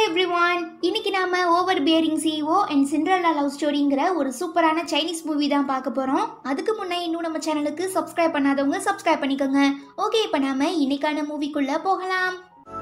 everyone இன்னைக்கு நாம overbearing CEO and Cinderella love ஸ்டோரிங்கிற ஒரு சூப்பரான சைனீஸ் மூவி தான் பார்க்க போறோம் அதுக்கு முன்னே இன்னும் நம்ம சேனலுக்கு சப்ஸ்கிரைப் பண்ணாதவங்க சப்ஸ்கிரைப் பண்ணிக்கோங்க ஓகே இப்போ நாம இன்னைக்கான மூவிக்குள்ள போகலாம்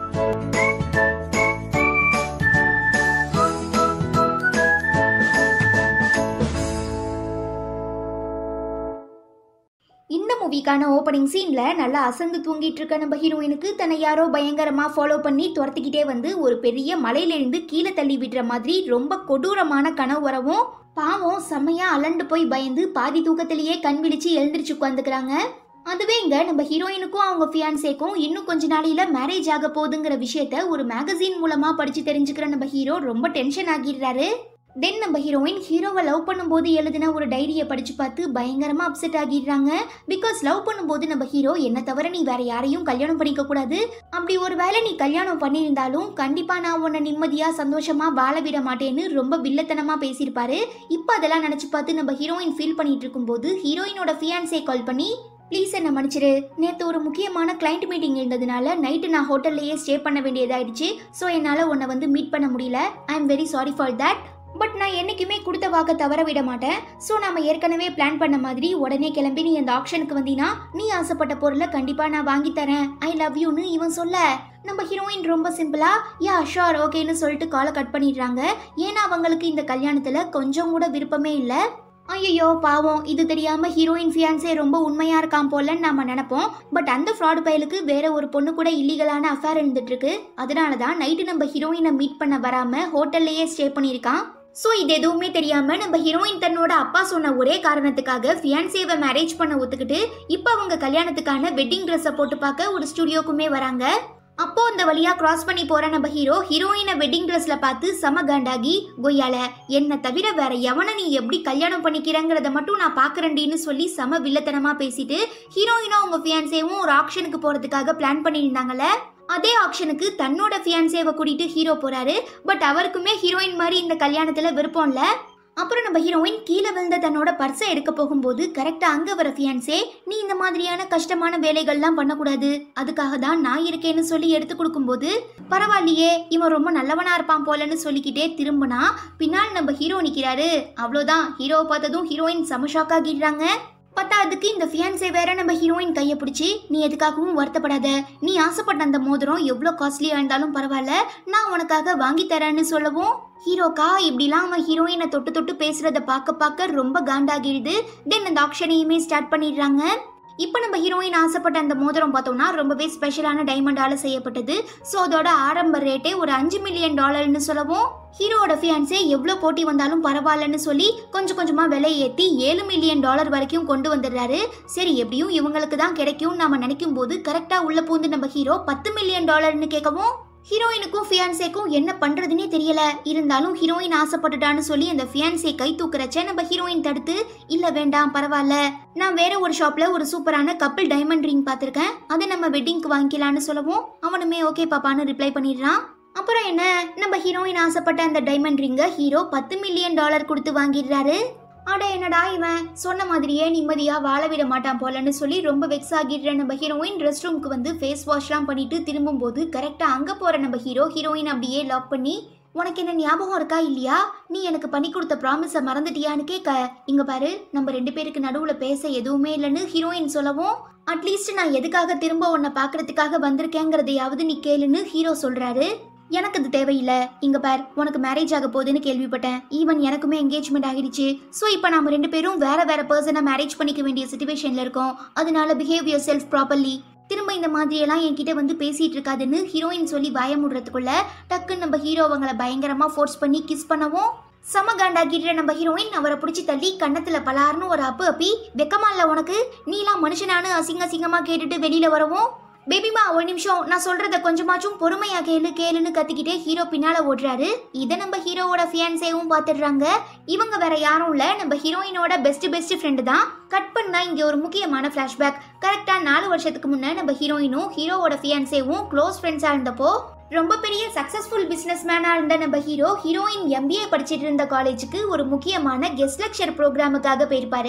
இந்த மூவிக்கான ஓப்பனிங் சீன்ல நல்லா அசந்து தூங்கிட்டு இருக்க நம்ம ஹீரோயினுக்கு தன்னை யாரோ பயங்கரமா ஃபாலோ பண்ணி துரத்திக்கிட்டே வந்து ஒரு பெரிய மலையிலிருந்து கீழே தள்ளி விடுற மாதிரி ரொம்ப கொடூரமான கனவு வரவும் பாவம் செம்மையா அலண்டு போய் பயந்து பாதி தூக்கத்திலேயே கண் விழிச்சு எழுந்திரிச்சு உட்காந்துக்கிறாங்க அதுவே இங்க நம்ம ஹீரோயினுக்கும் அவங்க ஃபியான்சேக்கும் இன்னும் கொஞ்ச நாளையில மேரேஜ் ஆக போகுதுங்கிற விஷயத்த ஒரு மேகசின் மூலமா படிச்சு தெரிஞ்சுக்கிற நம்ம ஹீரோ ரொம்ப டென்ஷன் ஆகிடுறாரு தென் நம்ம ஹீரோயின் ஹீரோவை லவ் பண்ணும்போது எழுதின ஒரு டைரியை படிச்சு பார்த்து பயங்கரமா அப்செட் ஆகிடுறாங்க பிகாஸ் லவ் பண்ணும்போது நம்ம ஹீரோ என்ன தவிர நீ வேற யாரையும் கல்யாணம் பண்ணிக்க கூடாது அப்படி ஒரு வேளை நீ கல்யாணம் பண்ணியிருந்தாலும் கண்டிப்பா நான் உன்னை நிம்மதியா சந்தோஷமா வாழ விட மாட்டேன்னு ரொம்ப வில்லத்தனமா பேசியிருப்பாரு இப்போ அதெல்லாம் நினைச்சு பார்த்து நம்ம ஹீரோயின் ஃபீல் பண்ணிட்டு இருக்கும்போது ஹீரோயினோட ஃபியான்சே கால் பண்ணி ப்ளீஸ் என்ன மன்னிச்சிரு நேற்று ஒரு முக்கியமான கிளைண்ட் மீட்டிங் இருந்ததுனால நைட்டு நான் ஹோட்டல்லையே ஸ்டே பண்ண வேண்டியதாயிடுச்சு ஸோ என்னால் உன்னை வந்து மீட் பண்ண முடியல I am very sorry for that but நான் என்னைக்குமே கொடுத்த வாக்க தவற விட மாட்டேன் ஸோ நாம ஏற்கனவே பிளான் பண்ண மாதிரி உடனே கிளம்பி நீ அந்த ஆப்ஷனுக்கு வந்தீனா நீ ஆசைப்பட்ட பொருளை கண்டிப்பா நான் வாங்கி தரேன் ஐ லவ் யூன்னு இவன் சொல்ல நம்ம ஹீரோயின் ரொம்ப சிம்பிளா யா ஷோர் ஓகேன்னு சொல்லிட்டு காலை கட் பண்ணிடுறாங்க ஏன்னா அவங்களுக்கு இந்த கல்யாணத்துல கொஞ்சம் கூட விருப்பமே இல்லை ஐயோ பாவம் இது தெரியாம ஹீரோயின் ஃபியான்சே ரொம்ப உண்மையா இருக்கான் போலன்னு நாம நினைப்போம் பட் அந்த ஃப்ராட் பயலுக்கு வேற ஒரு பொண்ணு கூட இல்லீகலான அஃபேர் இருந்துட்டு இருக்கு அதனால தான் நைட்டு நம்ம ஹீரோயினை மீட் பண்ண வராம ஹோட்டல்லையே ஸ்டே பண்ணியிருக்கான் ஸோ இது எதுவுமே தெரியாம நம்ம ஹீரோயின் தன்னோட அப்பா சொன்ன ஒரே காரணத்துக்காக ஃபியான்சேவை மேரேஜ் பண்ண ஒத்துக்கிட்டு இப்போ அவங்க கல்யாணத்துக்கான வெட்டிங் ட்ரெஸ்ஸை போட்டு பார்க்க ஒரு ஸ்டுடியோக்குமே வராங்க அப்போ அந்த வழியா கிராஸ் பண்ணி போற நம்ம ஹீரோ ஹீரோயினை வெட்டிங் ட்ரெஸ்ல பார்த்து செம காண்டாகி கொய்யால என்ன தவிர வேற எவனை நீ எப்படி கல்யாணம் பண்ணிக்கிறங்கிறத மட்டும் நான் பாக்குறேன்டின்னு சொல்லி செம வில்லத்தனமா பேசிட்டு ஹீரோயினும் அவங்க ஃபியான்சேவும் ஒரு ஆக்ஷனுக்கு போறதுக்காக பிளான் பண்ணியிருந்தாங்கல்ல அதே ஆக்ஷனுக்கு தன்னோட ஃபியான்சேவை கூட்டிட்டு ஹீரோ போறாரு பட் அவருக்குமே ஹீரோயின் மாதிரி இந்த கல்யாணத்துல விருப்பம் இல்ல அப்புறம் நம்ம ஹீரோயின் கீழே விழுந்த தன்னோட பர்ஸை எடுக்க போகும்போது கரெக்டா அங்க வர ஃபியான்சே நீ இந்த மாதிரியான கஷ்டமான வேலைகள்லாம் பண்ணக்கூடாது அதுக்காக தான் நான் இருக்கேன்னு சொல்லி எடுத்து கொடுக்கும்போது பரவாயில்லையே இவன் ரொம்ப நல்லவனா இருப்பான் போலன்னு சொல்லிக்கிட்டே திரும்பினா பின்னால் நம்ம ஹீரோ நிக்கிறாரு அவ்வளோதான் ஹீரோவை பார்த்ததும் ஹீரோயின் செம ஷாக் ஆகிடுறாங்க பத்தாவதுக்கு இந்த ஃபியான்சே வேற நம்ம ஹீரோயின் கையை பிடிச்சி நீ எதுக்காகவும் வருத்தப்படாத நீ ஆசைப்பட்ட அந்த மோதிரம் எவ்வளோ காஸ்ட்லியா இருந்தாலும் பரவாயில்ல நான் உனக்காக வாங்கி தரேன்னு சொல்லவும் ஹீரோக்கா இப்படிலாம் அவன் ஹீரோயினை தொட்டு தொட்டு பேசுறத பார்க்க பார்க்க ரொம்ப காண்டாகிடுது தென் அந்த ஆக்ஷனையுமே ஸ்டார்ட் பண்ணிடுறாங்க இப்போ நம்ம ஹீரோயின் ஆசைப்பட்ட அந்த மோதிரம் பார்த்தோம்னா ரொம்பவே ஸ்பெஷலான டைமண்டால செய்யப்பட்டது ஸோ அதோட ஆரம்ப ரேட்டே ஒரு அஞ்சு மில்லியன் டாலர்னு சொல்லவும் ஹீரோவோட ஃபியான்ஸே எவ்வளோ போட்டி வந்தாலும் பரவாயில்லன்னு சொல்லி கொஞ்சம் கொஞ்சமாக விலை ஏற்றி ஏழு மில்லியன் டாலர் வரைக்கும் கொண்டு வந்துடுறாரு சரி எப்படியும் இவங்களுக்கு தான் கிடைக்கும் நாம நினைக்கும் போது கரெக்டாக உள்ள பூந்து நம்ம ஹீரோ பத்து மில்லியன் டாலர்னு கேட்கவும் ஹீரோயினுக்கும் ஃபியான்சேக்கும் என்ன பண்றதுனே தெரியல இருந்தாலும் ஹீரோயின் ஆசைப்பட்டுட்டான்னு சொல்லி அந்த ஃபியான்சே கை தூக்குறச்ச நம்ம ஹீரோயின் தடுத்து இல்ல வேண்டாம் பரவாயில்ல நான் வேற ஒரு ஷாப்ல ஒரு சூப்பரான கப்பிள் டைமண்ட் ரிங் பார்த்திருக்கேன் அதை நம்ம வெட்டிங்க்கு வாங்கிக்கலாம்னு சொல்லவும் அவனுமே ஓகே பாப்பான்னு ரிப்ளை பண்ணிடுறான் அப்புறம் என்ன நம்ம ஹீரோயின் ஆசைப்பட்ட அந்த டைமண்ட் ரிங்கை ஹீரோ பத்து மில்லியன் டாலர் கொடுத்து வாங்கிடுறாரு அட என்னடா இவன் சொன்ன மாதிரியே நிம்மதியா வாழ விட மாட்டான் போலன்னு சொல்லி ரொம்ப வெக்ஸ் ஆகிடுற நம்ம ஹீரோயின் ரெஸ்ட் ரூம்க்கு வந்து ஃபேஸ் வாஷ்லாம் பண்ணிட்டு திரும்பும்போது கரெக்டா அங்க போற நம்ம ஹீரோ ஹீரோயின் அப்படியே லாக் பண்ணி உனக்கு என்ன ஞாபகம் இருக்கா இல்லையா நீ எனக்கு பண்ணி கொடுத்த ப்ராமிஸை மறந்துட்டியான்னு கேட்க இங்க பாரு நம்ம ரெண்டு பேருக்கு நடுவுல பேச எதுவுமே இல்லைன்னு ஹீரோயின் சொல்லவும் அட்லீஸ்ட் நான் எதுக்காக திரும்ப உன்னை பார்க்கறதுக்காக வந்திருக்கேங்கிறதையாவது நீ கேளுன்னு ஹீரோ சொல்றாரு எனக்கு அது தேவையில்லை இங்க பார் உனக்கு மேரேஜ் ஆக போகுதுன்னு கேள்விப்பட்டேன் ஈவன் எனக்குமே என்கேஜ்மெண்ட் ஆகிடுச்சு ஸோ இப்போ நாம ரெண்டு பேரும் வேற வேற பர்சனை மேரேஜ் பண்ணிக்க வேண்டிய சுச்சுவேஷன்ல இருக்கோம் அதனால பிஹேவ் யுவர் செல்ஃப் ப்ராப்பர்லி திரும்ப இந்த மாதிரியெல்லாம் என்கிட்ட வந்து பேசிட்டு இருக்காதுன்னு ஹீரோயின் சொல்லி பயமுடுறதுக்குள்ள டக்குன்னு நம்ம ஹீரோ அவங்கள பயங்கரமா ஃபோர்ஸ் பண்ணி கிஸ் பண்ணவும் சம காண்டாக்கிட்டு நம்ம ஹீரோயின் அவரை பிடிச்சி தள்ளி கன்னத்துல பலார்னு ஒரு அப்பு அப்பி வெக்கமா இல்ல உனக்கு நீலாம் மனுஷனானு அசிங்க அசிங்கமா கேட்டுட்டு வெளியில வரவும் பேபிமா ஒரு நிமிஷம் நான் சொல்றத கொஞ்சமாச்சும் பொறுமையா கேளு கேளுன்னு கத்திக்கிட்டே ஹீரோ பின்னால ஓடுறாரு இதை நம்ம ஹீரோவோட ஃபியான்சேவும் பார்த்துடுறாங்க இவங்க வேற யாரும் இல்ல நம்ம ஹீரோயினோட பெஸ்ட் பெஸ்ட் ஃப்ரெண்டு தான் கட் பண்ணா இங்க ஒரு முக்கியமான ஃபிளாஷ்பேக் கரெக்டா நாலு வருஷத்துக்கு முன்ன நம்ம ஹீரோயினும் ஹீரோவோட ஃபியான்சேவும் க்ளோஸ் ஃப்ரெண்ட்ஸா இருந்தப்போ ரொம்ப பெரிய சக்சஸ்ஃபுல் பிசினஸ் மேனா இருந்த நம்ம ஹீரோ ஹீரோயின் எம்பிஏ படிச்சிட்டு இருந்த காலேஜுக்கு ஒரு முக்கியமான கெஸ்ட் லெக்சர் ப்ரோக்ராமுக்காக போயிருப்பாரு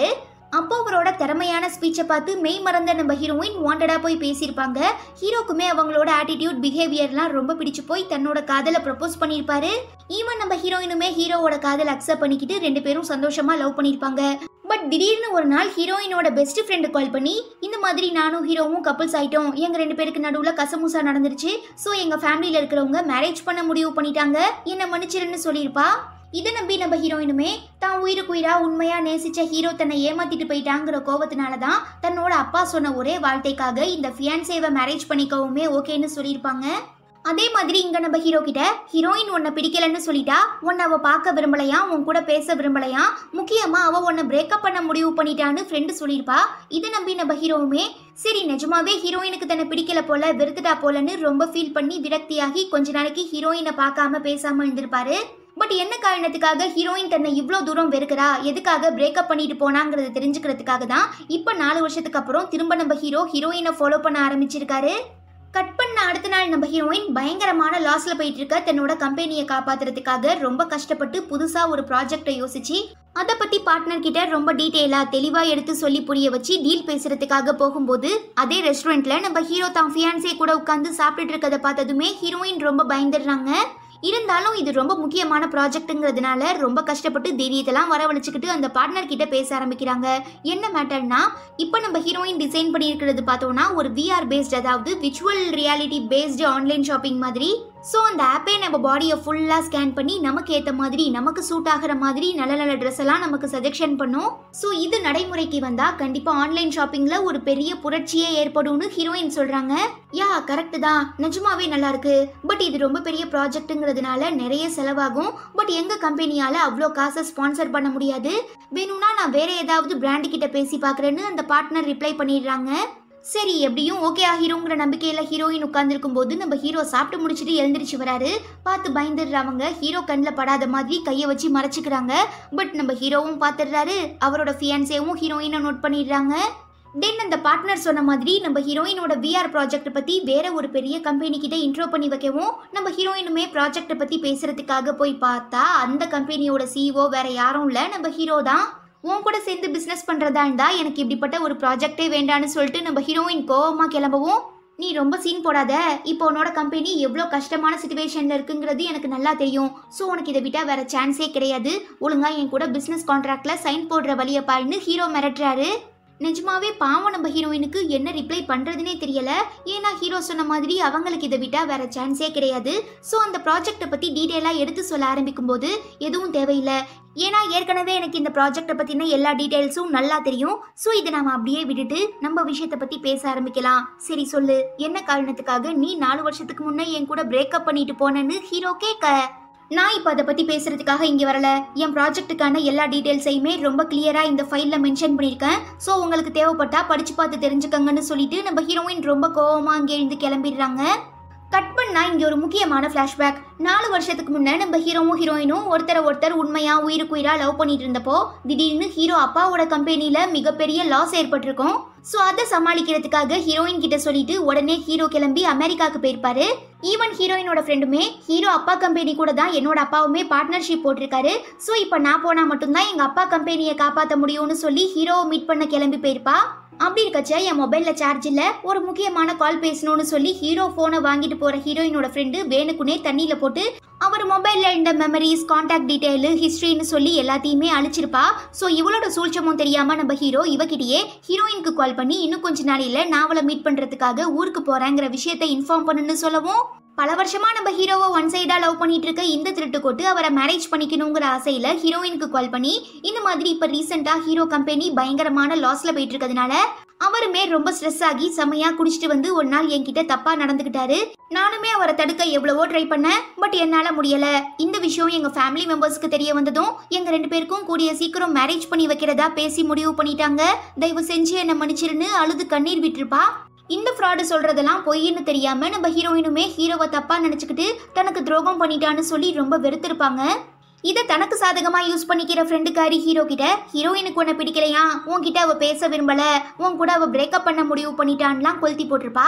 அப்போ அவரோட திறமையான ஸ்பீச்சை பார்த்து மெய் மறந்த நம்ம ஹீரோயின் வாண்டடா போய் பேசியிருப்பாங்க ஹீரோக்குமே அவங்களோட ஆட்டிடியூட் பிஹேவியர்லாம் ரொம்ப பிடிச்சு போய் தன்னோட காதலை ப்ரப்போஸ் பண்ணியிருப்பாரு ஈவன் நம்ம ஹீரோயினுமே ஹீரோவோட காதலை அக்செப்ட் பண்ணிக்கிட்டு ரெண்டு பேரும் சந்தோஷமா லவ் பண்ணியிருப்பாங்க பட் திடீர்னு ஒரு நாள் ஹீரோயினோட பெஸ்ட் ஃப்ரெண்டு கால் பண்ணி இந்த மாதிரி நானும் ஹீரோவும் கப்புள்ஸ் ஆயிட்டோம் எங்க ரெண்டு பேருக்கு நடுவில் கசமுசா நடந்துருச்சு ஸோ எங்க ஃபேமிலியில் இருக்கிறவங்க மேரேஜ் பண்ண முடிவு பண்ணிட்டாங்க என்ன மன்னிச்சிருன்னு சொல்லியிருப்பா இதை நம்பி நம்ம ஹீரோயினுமே தான் உயிருக்கு உயிரா உண்மையா நேசிச்ச ஹீரோ தன்னை ஏமாத்திட்டு போயிட்டாங்கிற கோவத்தினால தான் தன்னோட அப்பா சொன்ன ஒரே வார்த்தைக்காக இந்த ஃபியான்சேவை மேரேஜ் பண்ணிக்கவுமே ஓகேன்னு சொல்லியிருப்பாங்க அதே மாதிரி இங்க நம்ம ஹீரோ கிட்ட ஹீரோயின் உன்னை பிடிக்கலன்னு சொல்லிட்டா உன்னை அவ பார்க்க விரும்பலையா உன் கூட பேச விரும்பலையா முக்கியமா அவ உன்னை பிரேக்கப் பண்ண முடிவு பண்ணிட்டான்னு ஃப்ரெண்டு சொல்லியிருப்பா இதை நம்பி நம்ம ஹீரோவுமே சரி நிஜமாவே ஹீரோயினுக்கு தன்னை பிடிக்கல போல வெறுத்துட்டா போலன்னு ரொம்ப ஃபீல் பண்ணி விரக்தியாகி கொஞ்ச நாளைக்கு ஹீரோயினை பார்க்காம பேசாம இருந்திருப்பாரு பட் என்ன காரணத்துக்காக ஹீரோயின் தன்னை இவ்வளோ தூரம் வெறுக்கிறா எதுக்காக பிரேக்கப் பண்ணிட்டு போனாங்கிறத தெரிஞ்சுக்கிறதுக்காக தான் இப்போ நாலு வருஷத்துக்கு அப்புறம் திரும்ப நம்ம ஹீரோ ஹீரோயினை ஃபாலோ பண்ண ஆரம்பிச்சிருக்காரு கட் பண்ண அடுத்த நாள் நம்ம ஹீரோயின் பயங்கரமான லாஸ்ல போயிட்டு இருக்க தன்னோட கம்பெனியை காப்பாத்துறதுக்காக ரொம்ப கஷ்டப்பட்டு புதுசா ஒரு ப்ராஜெக்டை யோசிச்சு அதை பத்தி பார்ட்னர் கிட்ட ரொம்ப டீட்டெயிலா தெளிவா எடுத்து சொல்லி புரிய வச்சு டீல் பேசுறதுக்காக போகும்போது அதே ரெஸ்டாரண்ட்ல நம்ம ஹீரோ தான் ஃபியான்சே கூட உட்காந்து சாப்பிட்டுட்டு இருக்கதை பார்த்ததுமே ஹீரோயின் ரொம்ப பயந்துடுறாங்க இருந்தாலும் இது ரொம்ப முக்கியமான ப்ராஜெக்ட்டுங்கிறதுனால ரொம்ப கஷ்டப்பட்டு தைரியத்தெல்லாம் வரவழைச்சிக்கிட்டு அந்த பார்ட்னர் கிட்ட பேச ஆரம்பிக்கிறாங்க என்ன மேட்டர்னா இப்போ நம்ம ஹீரோயின் டிசைன் பண்ணியிருக்கிறது பார்த்தோம்னா ஒரு விஆர் பேஸ்ட் அதாவது விச்சுவல் ரியாலிட்டி பேஸ்டு ஆன்லைன் ஷாப்பிங் மாதிரி ஸோ அந்த ஆப்பே நம்ம பாடியை ஃபுல்லாக ஸ்கேன் பண்ணி நமக்கு ஏற்ற மாதிரி நமக்கு சூட் ஆகிற மாதிரி நல்ல நல்ல ட்ரெஸ் எல்லாம் நமக்கு சஜெக்ஷன் பண்ணும் ஸோ இது நடைமுறைக்கு வந்தால் கண்டிப்பாக ஆன்லைன் ஷாப்பிங்கில் ஒரு பெரிய புரட்சியே ஏற்படும்னு ஹீரோயின் சொல்கிறாங்க யா கரெக்டு தான் நிஜமாவே நல்லா இருக்கு பட் இது ரொம்ப பெரிய ப்ராஜெக்ட்டுங்கிறதுனால நிறைய செலவாகும் பட் எங்கள் கம்பெனியால் அவ்வளோ காசை ஸ்பான்சர் பண்ண முடியாது வேணும்னா நான் வேற ஏதாவது பிராண்டு கிட்ட பேசி பார்க்குறேன்னு அந்த பார்ட்னர் ரிப்ளை பண்ணிடுறாங்க சரி எப்படியும் ஓகே ஆகிருங்கிற நம்பிக்கையில ஹீரோயின் உட்கார்ந்துருக்கும் போது நம்ம ஹீரோ சாப்பிட்டு முடிச்சுட்டு எழுந்திரிச்சு வராரு பார்த்து பயந்துடுறவங்க ஹீரோ கண்ணில் படாத மாதிரி கையை வச்சு மறைச்சிக்கிறாங்க பட் நம்ம ஹீரோவும் பார்த்துடுறாரு அவரோட ஃபியான்சேவும் ஹீரோயினை நோட் பண்ணிடுறாங்க தென் அந்த பார்ட்னர் சொன்ன மாதிரி நம்ம ஹீரோயினோட விஆர் ப்ராஜெக்ட் பத்தி வேற ஒரு பெரிய கம்பெனி கிட்ட இன்ட்ரோ பண்ணி வைக்கவும் நம்ம ஹீரோயினுமே ப்ராஜெக்ட் பத்தி பேசுறதுக்காக போய் பார்த்தா அந்த கம்பெனியோட சிஓ வேற யாரும் இல்ல நம்ம ஹீரோ தான் உன் கூட சேர்ந்து பிஸ்னஸ் பண்ணுறதா இருந்தா எனக்கு இப்படிப்பட்ட ஒரு ப்ராஜெக்டே வேண்டான்னு சொல்லிட்டு நம்ம ஹீரோயின் கோவமா கிளம்பவும் நீ ரொம்ப சீன் போடாத இப்போ உன்னோட கம்பெனி எவ்வளோ கஷ்டமான சுச்சுவேஷனில் இருக்குங்கிறது எனக்கு நல்லா தெரியும் ஸோ உனக்கு இதை விட்டால் வேற சான்ஸே கிடையாது ஒழுங்கா என் கூட பிஸ்னஸ் கான்ட்ராக்ட்ல சைன் போடுற வழியை பாருன்னு ஹீரோ மிரட்டுறாரு நிஜமாவே பாவம் நம்ம ஹீரோயினுக்கு என்ன ரிப்ளை பண்றதுனே தெரியல ஏன்னா ஹீரோ சொன்ன மாதிரி அவங்களுக்கு இதை விட்டா வேற சான்ஸே கிடையாது ஸோ அந்த ப்ராஜெக்ட்டை பத்தி டீட்டெயிலாக எடுத்து சொல்ல ஆரம்பிக்கும் போது எதுவும் தேவையில்லை ஏன்னா ஏற்கனவே எனக்கு இந்த ப்ராஜெக்ட்டை பத்தின எல்லா டீட்டெயில்ஸும் நல்லா தெரியும் ஸோ இதை நாம அப்படியே விட்டுட்டு நம்ம விஷயத்தை பத்தி பேச ஆரம்பிக்கலாம் சரி சொல்லு என்ன காரணத்துக்காக நீ நாலு வருஷத்துக்கு முன்னே என் கூட பிரேக்கப் பண்ணிட்டு போனேன்னு ஹீரோ கேட்க நான் இப்போ அதை பற்றி பேசுறதுக்காக இங்கே வரல என் ப்ராஜெக்ட்டுக்கான எல்லா டீட்டெயில்ஸையுமே ரொம்ப கிளியராக இந்த ஃபைலில் மென்ஷன் பண்ணியிருக்கேன் ஸோ உங்களுக்கு தேவைப்பட்டா படிச்சு பார்த்து தெரிஞ்சுக்கங்கன்னு சொல்லிட்டு நம்ம ஹீரோயின் ரொம்ப கோவமாக அங்கே இருந்து கிளம்பிடுறாங்க கட் பண்ணா இங்கே ஒரு முக்கியமான ஃப்ளாஷ்பேக் நாலு வருஷத்துக்கு முன்னே நம்ம ஹீரோவும் ஹீரோயினும் ஒருத்தரை ஒருத்தர் உண்மையா உயிருக்கு உயிரா லவ் பண்ணிட்டு இருந்தப்போ திடீர்னு ஹீரோ அப்பாவோட கம்பெனியில மிகப்பெரிய லாஸ் ஏற்பட்டிருக்கும் ஸோ அதை சமாளிக்கிறதுக்காக ஹீரோயின் கிட்ட சொல்லிட்டு உடனே ஹீரோ கிளம்பி அமெரிக்காவுக்கு போயிருப்பாரு ஈவன் ஹீரோயினோட ஃப்ரெண்டுமே ஹீரோ அப்பா கம்பெனி கூட தான் என்னோட அப்பாவுமே பார்ட்னர்ஷிப் போட்டிருக்காரு ஸோ இப்போ நான் போனா மட்டும்தான் எங்க அப்பா கம்பெனியை காப்பாற்ற முடியும்னு சொல்லி ஹீரோவை மீட் பண்ண கிளம்பி போயிருப்பா அப்படி இருக்கச்ச என் மொபைல்ல சார்ஜ் இல்ல ஒரு முக்கியமான கால் பேசணும்னு சொல்லி ஹீரோ போனை வாங்கிட்டு போற ஹீரோயினோட ஃப்ரெண்டு வேணுக்குனே தண்ணியில போட்டு அவர் மொபைல்ல இருந்த மெமரிஸ் கான்டாக்ட் டீடைல் ஹிஸ்டரின்னு சொல்லி எல்லாத்தையுமே அழிச்சிருப்பா ஸோ இவளோட சூழ்ச்சமும் தெரியாம நம்ம ஹீரோ இவகிட்டயே ஹீரோயினுக்கு கால் பண்ணி இன்னும் கொஞ்ச நாளையில நான் அவளை மீட் பண்றதுக்காக ஊருக்கு போறேங்கிற விஷயத்தை இன்ஃபார்ம் பண்ணுன்னு சொல்லவும் பல வருஷமா நம்ம ஹீரோவை ஒன் சைடா லவ் பண்ணிட்டு இருக்க இந்த திருட்டுக்கோட்டு அவரை மேரேஜ் பண்ணிக்கணுங்கிற ஆசையில ஹீரோயினுக்கு கால் பண்ணி இந்த மாதிரி இப்ப ரீசெண்டா ஹீரோ கம்பெனி பயங்கரமான லாஸ்ல போயிட்டு இருக்கிறதுனால அவருமே ரொம்ப ஸ்ட்ரெஸ் ஆகி செமையா குடிச்சிட்டு வந்து ஒரு நாள் என்கிட்ட தப்பா நடந்துக்கிட்டாரு நானுமே அவரை தடுக்க எவ்வளவோ ட்ரை பண்ணேன் பட் என்னால முடியல இந்த விஷயம் எங்க ஃபேமிலி மெம்பர்ஸ்க்கு தெரிய வந்ததும் எங்க ரெண்டு பேருக்கும் கூடிய சீக்கிரம் மேரேஜ் பண்ணி வைக்கிறதா பேசி முடிவு பண்ணிட்டாங்க தயவு செஞ்சு என்னை மன்னிச்சிருன்னு அழுது கண்ணீர் விட்டுருப்பா இந்த ஃப்ராடு சொல்றதெல்லாம் பொய்ன்னு தெரியாம நம்ம ஹீரோயினுமே ஹீரோவை தப்பா நினைச்சுக்கிட்டு தனக்கு துரோகம் பண்ணிட்டான்னு சொல்லி ரொம்ப வெறுத்திருப்பாங்க இதை தனக்கு சாதகமா யூஸ் பண்ணிக்கிற ஃப்ரெண்டுக்காரி ஹீரோ கிட்ட ஹீரோயினுக்கு உன்னை பிடிக்கலையா உன்கிட்ட அவ பேச விரும்பல உன் கூட அவ பிரேக்கப் பண்ண முடிவு பண்ணிட்டான்லாம் கொளுத்தி போட்டிருப்பா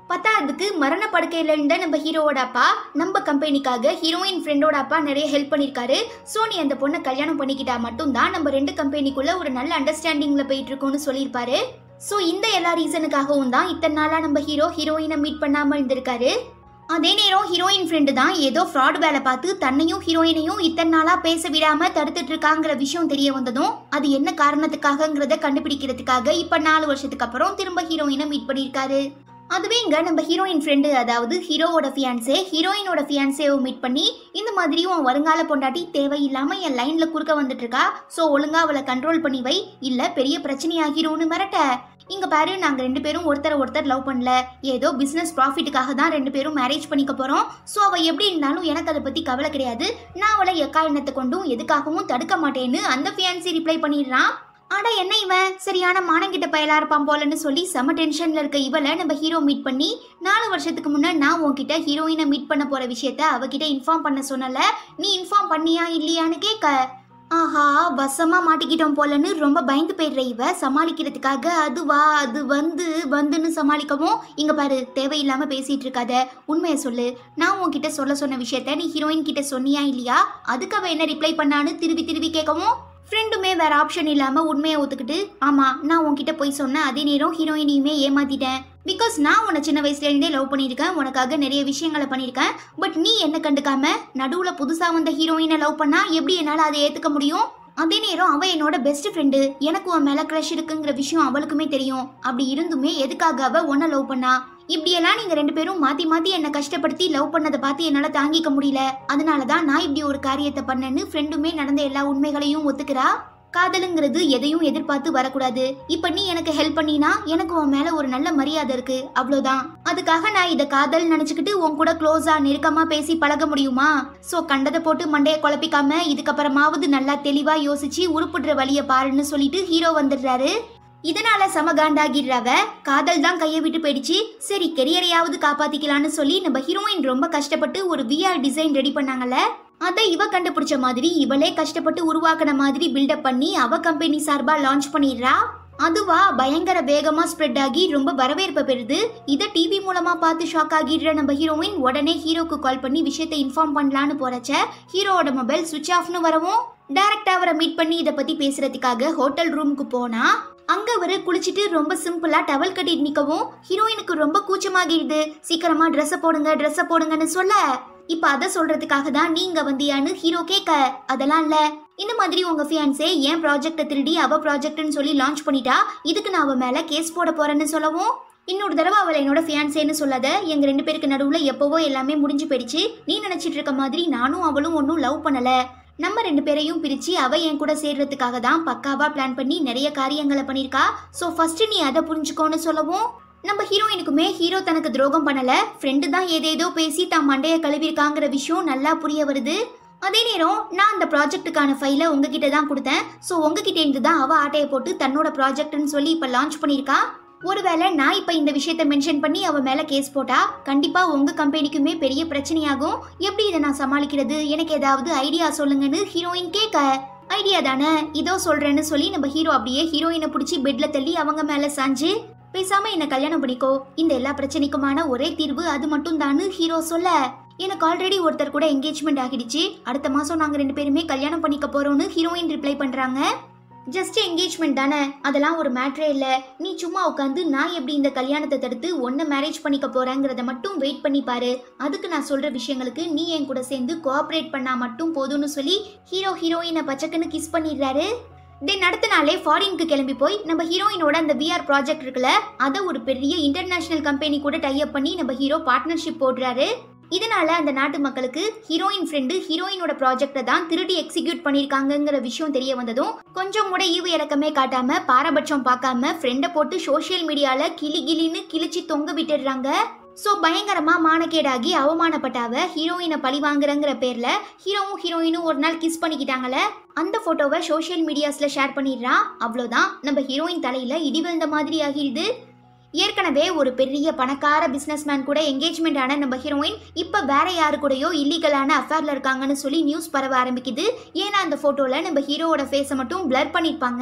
பத்தாவதுக்கு மரண படுக்கையில இருந்த நம்ம ஹீரோவோட அப்பா நம்ம கம்பெனிக்காக ஹீரோயின் ஃப்ரெண்டோட அப்பா நிறைய ஹெல்ப் பண்ணிருக்காரு ஸோ நீ அந்த பொண்ணை கல்யாணம் பண்ணிக்கிட்டா மட்டும்தான் நம்ம ரெண்டு கம்பெனிக்குள்ள ஒரு நல்ல அண்டர்ஸ்டாண்டிங்ல போயிட்டு இருக்கோம்னு சொல்லியிருப்பாரு ஸோ இந்த எல்லா ரீசனுக்காகவும் தான் இத்தனை நாளா நம்ம ஹீரோ ஹீரோயினை மீட் பண்ணாம இருந்திருக்காரு அதே நேரம் ஹீரோயின் ஃப்ரெண்டு தான் ஏதோ ஃப்ராட் வேலை பார்த்து தன்னையும் ஹீரோயினையும் இத்தனை நாளா பேச விடாம தடுத்துட்டு இருக்காங்கிற விஷயம் தெரிய வந்ததும் அது என்ன காரணத்துக்காகங்கிறத கண்டுபிடிக்கிறதுக்காக இப்ப நாலு வருஷத்துக்கு அப்புறம் திரும்ப ஹீரோயினை மீட் பண்ணியிருக்காரு அதுவே இங்க நம்ம ஹீரோயின் ஃப்ரெண்டு அதாவது ஹீரோவோட ஃபியான்சே ஹீரோயினோட ஃபியான்சேவை மீட் பண்ணி இந்த மாதிரி உன் வருங்கால பொண்டாட்டி தேவையில்லாம என் லைன்ல குறுக்க வந்துட்டு இருக்கா ஸோ ஒழுங்கா அவளை கண்ட்ரோல் பண்ணி வை இல்ல பெரிய பிரச்சனையாகிரும்னு மிரட்ட இங்க பாரு நாங்க ரெண்டு பேரும் ஒருத்தரை ஒருத்தர் லவ் பண்ணல ஏதோ பிசினஸ் ப்ராஃபிட்டுக்காக தான் ரெண்டு பேரும் மேரேஜ் பண்ணிக்க போறோம் ஸோ அவ எப்படி இருந்தாலும் எனக்கு அதை பத்தி கவலை கிடையாது நான் அவளை எக்கா எண்ணத்தை கொண்டும் எதுக்காகவும் தடுக்க மாட்டேன்னு அந்த ஃபியான்சி ரிப்ளை பண்ணிடுறான் ஆனா என்ன இவன் சரியான மானங்கிட்ட பயலா இருப்பான் போலன்னு சொல்லி செம டென்ஷன்ல இருக்க இவளை நம்ம ஹீரோ மீட் பண்ணி நாலு வருஷத்துக்கு முன்ன நான் உன்கிட்ட ஹீரோயினை மீட் பண்ண போற விஷயத்த அவகிட்ட இன்ஃபார்ம் பண்ண சொன்னல நீ இன்ஃபார்ம் பண்ணியா இல்லையான்னு கேட்க ஆஹா வசமா மாட்டிக்கிட்டோம் போலன்னு ரொம்ப பயந்து போயிடுற இவ சமாளிக்கிறதுக்காக அதுவா அது வந்து வந்துன்னு சமாளிக்கவும் இங்க பாரு தேவையில்லாம பேசிட்டு இருக்காத உண்மையை சொல்லு நான் உன்கிட்ட சொல்ல சொன்ன விஷயத்த நீ ஹீரோயின் கிட்ட சொன்னியா இல்லையா அதுக்கு அவ என்ன ரிப்ளை பண்ணான்னு திருப்பி திருப்பி கேட்கவும் ஃப்ரெண்டுமே வேற ஆப்ஷன் இல்லாம உண்மையை ஒத்துக்கிட்டு ஆமா நான் உன்கிட்ட போய் சொன்னேன் அதே நேரம் ஹீரோயினையுமே ஏமாத்திட்டேன் பிகாஸ் நான் உன்னை சின்ன வயசுல இருந்தே லவ் பண்ணியிருக்கேன் உனக்காக நிறைய விஷயங்களை பண்ணியிருக்கேன் பட் நீ என்ன கண்டுக்காம நடுவுல புதுசா வந்த ஹீரோயினை லவ் பண்ணா எப்படி என்னால அதை ஏத்துக்க முடியும் அதே நேரம் அவ என்னோட பெஸ்ட் ஃப்ரெண்டு எனக்கு உன் மேல க்ரஷ் இருக்குங்கிற விஷயம் அவளுக்குமே தெரியும் அப்படி இருந்துமே எதுக்காக அவ உன்னை லவ் பண்ணா இப்படியெல்லாம் நீங்க ரெண்டு பேரும் மாத்தி மாத்தி என்ன கஷ்டப்படுத்தி லவ் பண்ணதை பார்த்து என்னால தாங்கிக்க முடியல அதனாலதான் நான் இப்படி ஒரு காரியத்தை பண்ணேன்னு ஃப்ரெண்டுமே நடந்த எல்லா உண்மைகளையும் ஒத்துக்கிறா காதலுங்கிறது எதையும் எதிர்பார்த்து வரக்கூடாது இப்ப நீ எனக்கு ஹெல்ப் பண்ணினா எனக்கு உன் மேல ஒரு நல்ல மரியாதை இருக்கு அவ்வளவுதான் அதுக்காக நான் இத காதல் நினைச்சுக்கிட்டு உன் கூட க்ளோஸா நெருக்கமா பேசி பழக முடியுமா சோ கண்டதை போட்டு மண்டைய குழப்பிக்காம இதுக்கப்புறமாவது நல்லா தெளிவா யோசிச்சு உருப்புடுற வழிய பாருன்னு சொல்லிட்டு ஹீரோ வந்துடுறாரு இதனால சம காண்டாகிடுறவ காதல் தான் கையை விட்டு போயிடுச்சு சரி கெரியரையாவது காப்பாத்திக்கலாம்னு சொல்லி நம்ம ஹீரோயின் ரொம்ப கஷ்டப்பட்டு ஒரு விஆர் டிசைன் ரெடி பண்ணாங்கல்ல அதை இவ கண்டுபிடிச்ச மாதிரி இவளே கஷ்டப்பட்டு உருவாக்கின மாதிரி பில்டப் பண்ணி அவ கம்பெனி சார்பா லான்ச் பண்ணிடுறா அதுவா பயங்கர வேகமா ஸ்ப்ரெட் ஆகி ரொம்ப வரவேற்பை பெறுது இதை டிவி மூலமா பார்த்து ஷாக் ஆகிடுற நம்ம ஹீரோயின் உடனே ஹீரோக்கு கால் பண்ணி விஷயத்தை இன்ஃபார்ம் பண்ணலான்னு போறச்ச ஹீரோவோட மொபைல் சுவிட்ச் ஆஃப்னு வரவும் டைரக்டா அவரை மீட் பண்ணி இதை பத்தி பேசுறதுக்காக ஹோட்டல் ரூமுக்கு போனா அங்க அவரு குளிச்சிட்டு ரொம்ப சிம்பிளா டவல் கட்டிட்டு நிக்கவும் ஹீரோயினுக்கு ரொம்ப கூச்சமாகிடுது சீக்கிரமா ட்ரெஸ்ஸை போடுங்க ட்ரெஸ்ஸை போடுங்கன்னு சொல்ல இப்ப அத சொல்றதுக்காக தான் நீங்க வந்தியான்னு ஹீரோ கேட்க அதெல்லாம் இல்ல இந்த மாதிரி உங்க ஃபியான்ஸே ஏன் ப்ராஜெக்ட்டை திருடி அவ ப்ராஜெக்ட்னு சொல்லி லான்ச் பண்ணிட்டா இதுக்கு நான் அவ மேல கேஸ் போட போறேன்னு சொல்லவும் இன்னொரு தடவை அவளை என்னோட ஃபியான்சேன்னு சொல்லாத எங்க ரெண்டு பேருக்கு நடுவுல எப்பவோ எல்லாமே முடிஞ்சு போயிடுச்சு நீ நினைச்சிட்டு இருக்க மாதிரி நானும் அவளும் ஒன்றும் லவ் பண்ணல நம்ம ரெண்டு பேரையும் பிரிச்சு அவ என் கூட சேர்றதுக்காக தான் பக்காவா பிளான் பண்ணி நிறைய காரியங்களை பண்ணிருக்கா சோ ஃபர்ஸ்ட் நீ அதை புரிஞ்சுக்கோன்னு சொல்லவும் நம்ம ஹீரோயினுக்குமே ஹீரோ தனக்கு துரோகம் பண்ணல ஃப்ரெண்டு தான் ஏதேதோ பேசி தான் மண்டைய கழுவிருக்காங்கிற விஷயம் நல்லா புரிய வருது அதே நேரம் நான் அந்த ப்ராஜெக்ட்டுக்கான ஃபைலை உங்ககிட்ட தான் கொடுத்தேன் ஸோ உங்ககிட்ட இருந்து தான் அவ ஆட்டையை போட்டு தன்னோட ப்ராஜெக்ட்னு சொல்லி இப்போ லான்ச் பண்ணியிருக்கா ஒருவேளை நான் இப்போ இந்த விஷயத்த மென்ஷன் பண்ணி அவ மேல கேஸ் போட்டா கண்டிப்பா உங்க கம்பெனிக்குமே பெரிய பிரச்சனையாகும் எப்படி இதை நான் சமாளிக்கிறது எனக்கு ஏதாவது ஐடியா சொல்லுங்கன்னு ஹீரோயின் கேட்க ஐடியா தானே இதோ சொல்றேன்னு சொல்லி நம்ம ஹீரோ அப்படியே ஹீரோயினை பிடிச்சி பெட்ல தள்ளி அவங்க மேல சாஞ்சு பேசாம என்ன கல்யாணம் பண்ணிக்கோ இந்த எல்லா பிரச்சனைக்குமான ஒரே தீர்வு அது மட்டும் தான்னு ஹீரோ சொல்ல எனக்கு ஆல்ரெடி ஒருத்தர் கூட என்கேஜ்மெண்ட் ஆகிடுச்சு அடுத்த மாசம் நாங்க ரெண்டு பேருமே கல்யாணம் பண்ணிக்க போறோம்னு ஹீரோயின் ரிப்ளை பண்றாங்க ஜஸ்ட் என்கேஜ்மெண்ட் தானே அதெல்லாம் ஒரு மேட்ரே இல்ல நீ சும்மா உட்காந்து நான் எப்படி இந்த கல்யாணத்தை தடுத்து ஒன்ன மேரேஜ் பண்ணிக்க போறேங்கிறத மட்டும் வெயிட் பண்ணி பாரு அதுக்கு நான் சொல்ற விஷயங்களுக்கு நீ என் கூட சேர்ந்து கோஆப்ரேட் பண்ணா மட்டும் போதும்னு சொல்லி ஹீரோ ஹீரோயினை பச்சக்குன்னு கிஸ் பண்ணிடுறாரு தென் அடுத்த நாளே ஃபாரினுக்கு கிளம்பி போய் நம்ம ஹீரோயினோட அந்த விஆர் ப்ராஜெக்ட் இருக்குல்ல அதை ஒரு பெரிய இன்டர்நேஷனல் கம்பெனி கூட டைப் பண்ணி நம்ம ஹீரோ பார்ட்னர்ஷிப் போடுறாரு இதனால அந்த நாட்டு மக்களுக்கு ஹீரோயின் ஃப்ரெண்டு ஹீரோயினோட ப்ராஜெக்டை தான் திருடி எக்ஸிக்யூட் பண்ணியிருக்காங்கங்கிற விஷயம் தெரிய வந்ததும் கொஞ்சம் கூட ஈவு இறக்கமே காட்டாம பாரபட்சம் பார்க்காம ஃப்ரெண்டை போட்டு சோஷியல் மீடியால கிளி கிளின்னு கிழிச்சு தொங்க விட்டுடுறாங்க ஸோ பயங்கரமா மானக்கேடாகி அவமானப்பட்ட அவ ஹீரோயினை பழி வாங்குறங்கிற பேர்ல ஹீரோவும் ஹீரோயினும் ஒரு நாள் கிஸ் பண்ணிக்கிட்டாங்கல்ல அந்த போட்டோவை சோஷியல் மீடியாஸ்ல ஷேர் பண்ணிடுறான் அவ்வளோதான் நம்ம ஹீரோயின் தலையில இடி விழுந்த மாதிரி ஆகிடுது ஏற்கனவே ஒரு பெரிய பணக்கார பிசினஸ்மேன் கூட என்கேஜ்மெண்ட் ஆன நம்ம ஹீரோயின் இப்போ வேற யாரு கூடயோ இல்லீகலான அஃபேர்ல இருக்காங்கன்னு சொல்லி நியூஸ் பரவ ஆரம்பிக்குது ஏன்னா அந்த போட்டோல நம்ம ஹீரோவோட ஃபேஸை மட்டும் பிளர் பண்ணிருப்பாங்க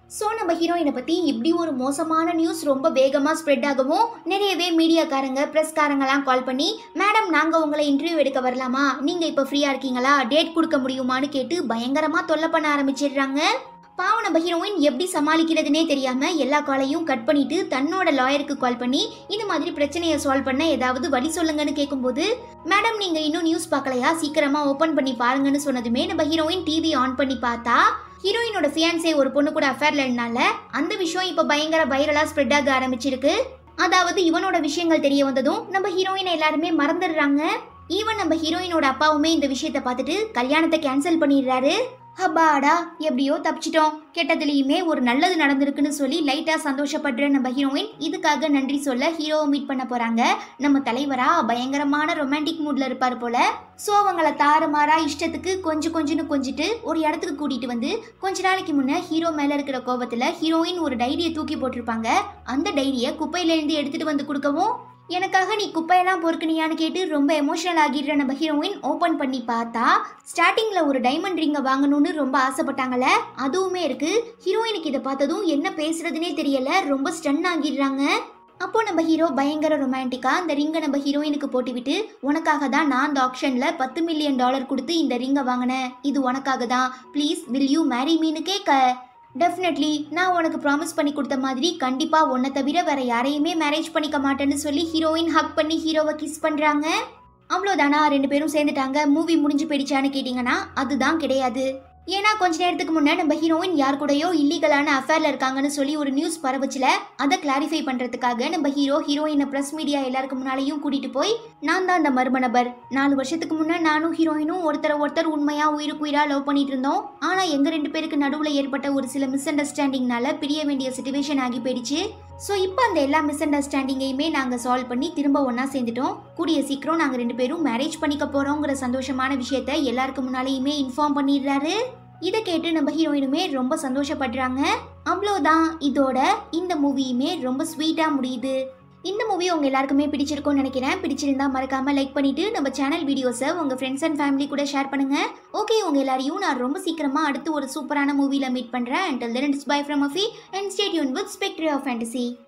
ஸோ நம்ம ஹீரோயினை பற்றி இப்படி ஒரு மோசமான நியூஸ் ரொம்ப வேகமாக ஸ்ப்ரெட் ஆகவும் நிறையவே மீடியாக்காரங்க ப்ரெஸ்காரங்கெல்லாம் கால் பண்ணி மேடம் நாங்கள் உங்களை இன்டர்வியூ எடுக்க வரலாமா நீங்கள் இப்போ ஃப்ரீயாக இருக்கீங்களா டேட் கொடுக்க முடியுமான்னு கேட்டு பயங்கரமாக தொல்லை பண்ண ஆரம்பிச்சிடுறாங்க பாவம் நம்ம ஹீரோயின் எப்படி சமாளிக்கிறதுனே தெரியாம எல்லா காலையும் கட் பண்ணிட்டு தன்னோட லாயருக்கு கால் பண்ணி இந்த மாதிரி பிரச்சனையை சால்வ் பண்ண ஏதாவது வழி சொல்லுங்கன்னு கேட்கும்போது மேடம் நீங்க இன்னும் நியூஸ் பார்க்கலையா சீக்கிரமா ஓபன் பண்ணி பாருங்கன்னு சொன்னதுமே நம்ம ஹீரோயின் டிவி ஆன் பண்ணி பார்த்தா ஹீரோயினோட ஃபியான்சே ஒரு பொண்ணு கூட அஃபேர்ல இருந்தால அந்த விஷயம் இப்ப பயங்கர வைரலா ஸ்ப்ரெட் ஆக ஆரம்பிச்சிருக்கு அதாவது இவனோட விஷயங்கள் தெரிய வந்ததும் நம்ம ஹீரோயினை எல்லாருமே மறந்துடுறாங்க ஈவன் நம்ம ஹீரோயினோட அப்பாவுமே இந்த விஷயத்தை பார்த்துட்டு கல்யாணத்தை கேன்சல் பண்ணிடுறாரு அப்பாடா எப்படியோ தப்பிச்சிட்டோம் கெட்டதுலயுமே ஒரு நல்லது நடந்திருக்குன்னு சொல்லி லைட்டா சந்தோஷப்படுற நம்ம ஹீரோயின் இதுக்காக நன்றி சொல்ல ஹீரோவை மீட் பண்ண போறாங்க நம்ம தலைவரா பயங்கரமான ரொமான்டிக் மூட்ல இருப்பார் போல ஸோ அவங்கள தாறுமாறா இஷ்டத்துக்கு கொஞ்சம் கொஞ்சம்னு கொஞ்சிட்டு ஒரு இடத்துக்கு கூட்டிட்டு வந்து கொஞ்ச நாளைக்கு முன்ன ஹீரோ மேல இருக்கிற கோபத்துல ஹீரோயின் ஒரு டைரியை தூக்கி போட்டிருப்பாங்க அந்த டைரியை குப்பையில இருந்து எடுத்துட்டு வந்து கொடுக்கவும் எனக்காக நீ குப்பையெல்லாம் பொறுக்குனியான்னு கேட்டு ரொம்ப எமோஷனல் ஆகிடுற நம்ம ஹீரோயின் ஓப்பன் பண்ணி பார்த்தா ஸ்டார்டிங்ல ஒரு டைமண்ட் ரிங்கை வாங்கணும்னு ரொம்ப ஆசைப்பட்டாங்கல்ல அதுவுமே இருக்கு ஹீரோயினுக்கு இதை பார்த்ததும் என்ன பேசுறதுனே தெரியல ரொம்ப ஸ்டன் ஆகிடுறாங்க அப்போ நம்ம ஹீரோ பயங்கர ரொமான்டிக்கா இந்த ரிங்கை நம்ம ஹீரோயினுக்கு போட்டுவிட்டு உனக்காக தான் நான் அந்த ஆப்ஷன்ல பத்து மில்லியன் டாலர் கொடுத்து இந்த ரிங்கை வாங்கினேன் இது உனக்காக தான் ப்ளீஸ் வில் யூ மேரி மீனு கேட்க டெஃபினெட்லி நான் உனக்கு ப்ராமிஸ் பண்ணி கொடுத்த மாதிரி கண்டிப்பா உன்னை தவிர வேற யாரையுமே மேரேஜ் பண்ணிக்க மாட்டேன்னு சொல்லி ஹீரோயின் ஹக் பண்ணி ஹீரோவை கிஸ் பண்றாங்க அவ்வளோதானா ரெண்டு பேரும் சேர்ந்துட்டாங்க மூவி முடிஞ்சு போயிடுச்சான்னு கேட்டிங்கன்னா அதுதான் கிடையாது ஏன்னா கொஞ்ச நேரத்துக்கு முன்னே நம்ம ஹீரோயின் யார் கூடயோ இல்லீகலான அஃபேர்ல இருக்காங்கன்னு சொல்லி ஒரு நியூஸ் பரவச்சுல அதை கிளாரிஃபை பண்றதுக்காக நம்ம ஹீரோ ஹீரோயினை பிரஸ் மீடியா எல்லாருக்கு முன்னாலையும் கூட்டிட்டு போய் நான் தான் அந்த மர்ம நபர் நாலு வருஷத்துக்கு முன்னே நானும் ஹீரோயினும் ஒருத்தரை ஒருத்தர் உண்மையா உயிருக்கு உயிரா லவ் பண்ணிட்டு இருந்தோம் ஆனா எங்க ரெண்டு பேருக்கு நடுவுல ஏற்பட்ட ஒரு சில மிஸ் அண்டர்ஸ்டாண்டிங்னால பிரிய வேண்டிய சுச்சுவேஷன் ஆகி போயிடுச்சு ஸோ இப்போ அந்த எல்லா மிஸ் அண்டர்ஸ்டாண்டிங்கையுமே நாங்கள் சால்வ் பண்ணி திரும்ப ஒன்றா சேர்ந்துட்டோம் கூடிய சீக்கிரம் நாங்கள் ரெண்டு பேரும் மேரேஜ் பண்ணிக்க போகிறோங்கிற சந்தோஷமான விஷயத்த எல்லாருக்கு முன்னாலேயுமே இன்ஃபார்ம் பண்ணிடுறாரு இதை கேட்டு நம்ம ஹீரோயினுமே ரொம்ப சந்தோஷப்படுறாங்க அவ்வளோதான் இதோட இந்த மூவியுமே ரொம்ப ஸ்வீட்டாக முடியுது இந்த மூவி உங்க எல்லாருக்குமே பிடிச்சிருக்கும்னு நினைக்கிறேன் பிடிச்சிருந்தா மறக்காம லைக் பண்ணிட்டு நம்ம சேனல் வீடியோஸை உங்க ஃப்ரெண்ட்ஸ் அண்ட் ஃபேமிலி கூட ஷேர் பண்ணுங்க ஓகே உங்க எல்லாரையும் நான் ரொம்ப சீக்கிரமா அடுத்து ஒரு சூப்பரான மூவில மீட் பண்றேன் until then it's bye from அஃபி and stay tuned with Spectre of Fantasy